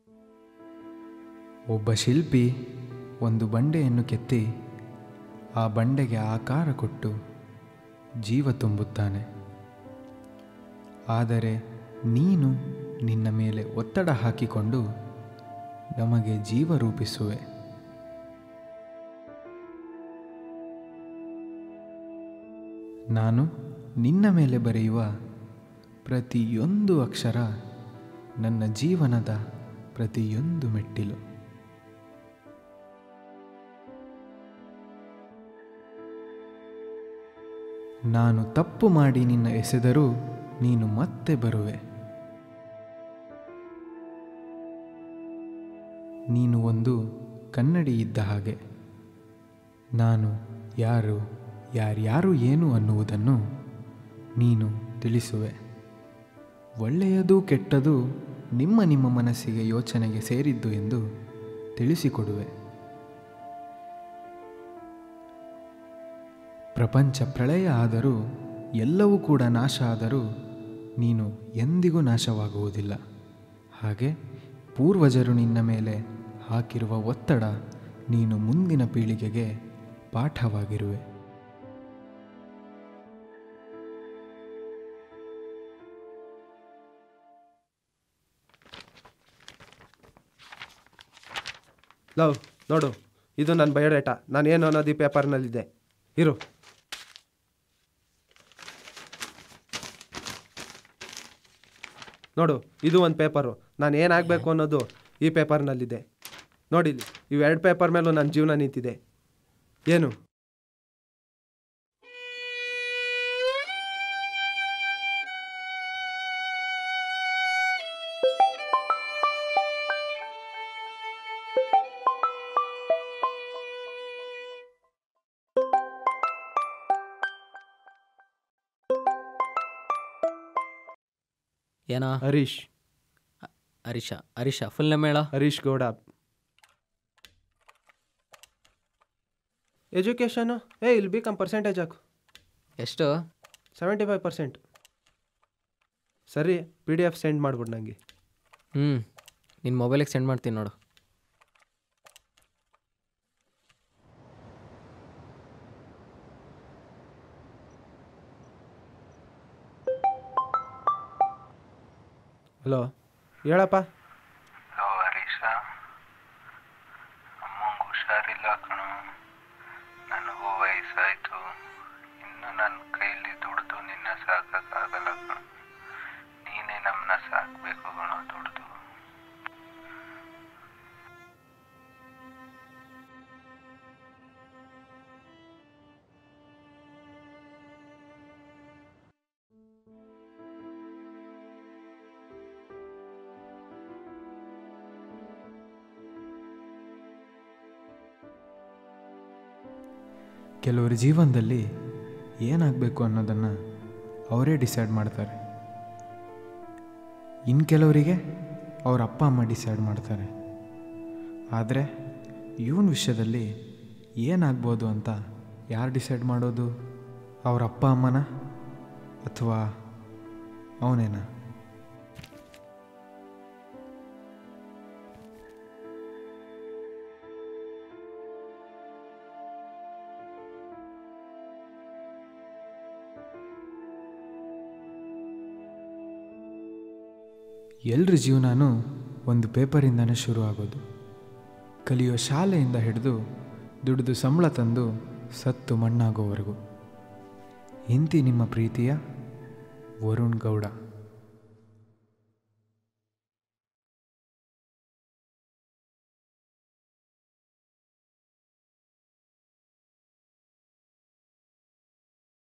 ಒಬ್ಬ ಶಿಲ್ಪಿ ಒಂದು ಬಂಡೆಯನ್ನು ಕೆತ್ತಿ ಆ ಬಂಡೆಗೆ ಆಕಾರ ಕೊಟ್ಟು ಜೀವ ತುಂಬುತ್ತಾನೆ ಆದರೆ ನೀನು ನಿನ್ನ ಮೇಲೆ ಒತ್ತಡ ಹಾಕಿಕೊಂಡು ನಮಗೆ ಜೀವ ರೂಪಿಸುವೆ ನಾನು ನಿನ್ನ ಮೇಲೆ ಬರೆಯುವ ಪ್ರತಿಯೊಂದು ಅಕ್ಷರ ನನ್ನ ಜೀವನದ ಪ್ರತಿಯೊಂದು ಮೆಟ್ಟಿಲು ನಾನು ತಪ್ಪು ಮಾಡಿ ನಿನ್ನ ಎಸೆದರೂ ನೀನು ಮತ್ತೆ ಬರುವೆ ನೀನು ಒಂದು ಕನ್ನಡಿ ಇದ್ದ ಹಾಗೆ ನಾನು ಯಾರು ಯಾರ್ಯಾರು ಏನು ಅನ್ನುವುದನ್ನು ನೀನು ತಿಳಿಸುವೆ ಒಳ್ಳೆಯದು ಕೆಟ್ಟದು ನಿಮ್ಮ ನಿಮ್ಮ ಮನಸ್ಸಿಗೆ ಯೋಚನೆಗೆ ಸೇರಿದ್ದು ಎಂದು ತಿಳಿಸಿಕೊಡುವೆ ಪ್ರಪಂಚ ಪ್ರಳಯ ಆದರೂ ಎಲ್ಲವೂ ಕೂಡ ನಾಶ ಆದರೂ ನೀನು ಎಂದಿಗೂ ನಾಶವಾಗುವುದಿಲ್ಲ ಹಾಗೆ ಪೂರ್ವಜರು ನಿನ್ನ ಮೇಲೆ ಹಾಕಿರುವ ಒತ್ತಡ ನೀನು ಮುಂದಿನ ಪೀಳಿಗೆಗೆ ಪಾಠವಾಗಿರುವೆ ಲವ್ ನೋಡು ಇದು ನನ್ನ ಬಯೋಡೇಟಾ ನಾನು ಏನು ಅನ್ನೋದು ಈ ಪೇಪರ್ನಲ್ಲಿದೆ ಇರು ನೋಡು ಇದು ಒಂದು ಪೇಪರು ನಾನು ಏನಾಗಬೇಕು ಅನ್ನೋದು ಈ ಪೇಪರ್ನಲ್ಲಿದೆ ನೋಡಿಲ್ಲಿ ಇವೆರಡು ಪೇಪರ್ ಮೇಲೂ ನನ್ನ ಜೀವನ ನಿಂತಿದೆ ಏನು ಏನಾ ಹರೀಶ್ ಹರೀಶ ಹರೀಶ ಫುಲ್ ನೇಮ್ ಹೇಳ ಹರೀಶ್ ಗೌಡ ಎಜುಕೇಷನು ಏ ಇಲ್ಲಿ ಬಿ ಕಮ್ ಪರ್ಸೆಂಟೇಜ್ ಹಾಕು ಎಷ್ಟು ಸೆವೆಂಟಿ ಫೈವ್ ಪರ್ಸೆಂಟ್ ಸರಿ ಪಿ ಡಿ ಎಫ್ ಸೆಂಡ್ ಮಾಡ್ಬಿಡು ನನಗೆ ಹ್ಞೂ ನಿನ್ನ ಮೊಬೈಲಿಗೆ ಸೆಂಡ್ ಮಾಡ್ತೀನಿ ನೋಡು ಹಲೋ ಹೇಳಪ್ಪ ಹಲೋ ಹರೀಶ ಅಮ್ಮಂಗೆ ಹುಷಾರಿಲ್ಲ ಕಣೋ ನನಗೂ ವಯಸ್ಸಾಯ್ತು ಇನ್ನು ನನ್ನ ಕೈಲಿ ದುಡ್ದು ನಿನ್ನ ಸಾಕಾಗಲ್ಲ ಕಣೋ ನೀನೇ ನಮ್ಮನ್ನ ಸಾಕಬೇಕು ಕಣೋ ದುಡ್ದು ಕೆಲವರ ಜೀವನದಲ್ಲಿ ಏನಾಗಬೇಕು ಅನ್ನೋದನ್ನು ಅವರೇ ಡಿಸೈಡ್ ಮಾಡ್ತಾರೆ ಇನ್ನು ಕೆಲವರಿಗೆ ಅವ್ರ ಅಪ್ಪ ಅಮ್ಮ ಡಿಸೈಡ್ ಮಾಡ್ತಾರೆ ಆದರೆ ಇವನ ವಿಷಯದಲ್ಲಿ ಏನಾಗ್ಬೋದು ಅಂತ ಯಾರು ಡಿಸೈಡ್ ಮಾಡೋದು ಅವ್ರ ಅಪ್ಪ ಅಮ್ಮನ ಅಥವಾ ಅವನೇನಾ ಎಲ್ರ ಜೀವನನೂ ಒಂದು ಪೇಪರಿಂದನೇ ಶುರು ಆಗೋದು ಕಲಿಯೋ ಶಾಲೆಯಿಂದ ಹಿಡಿದು ದುಡಿದು ಸಂಬಳ ತಂದು ಸತ್ತು ಮಣ್ಣಾಗೋವರೆಗೂ ಇಂತಿ ನಿಮ್ಮ ಪ್ರೀತಿಯ ವರುಣ್ ಗೌಡ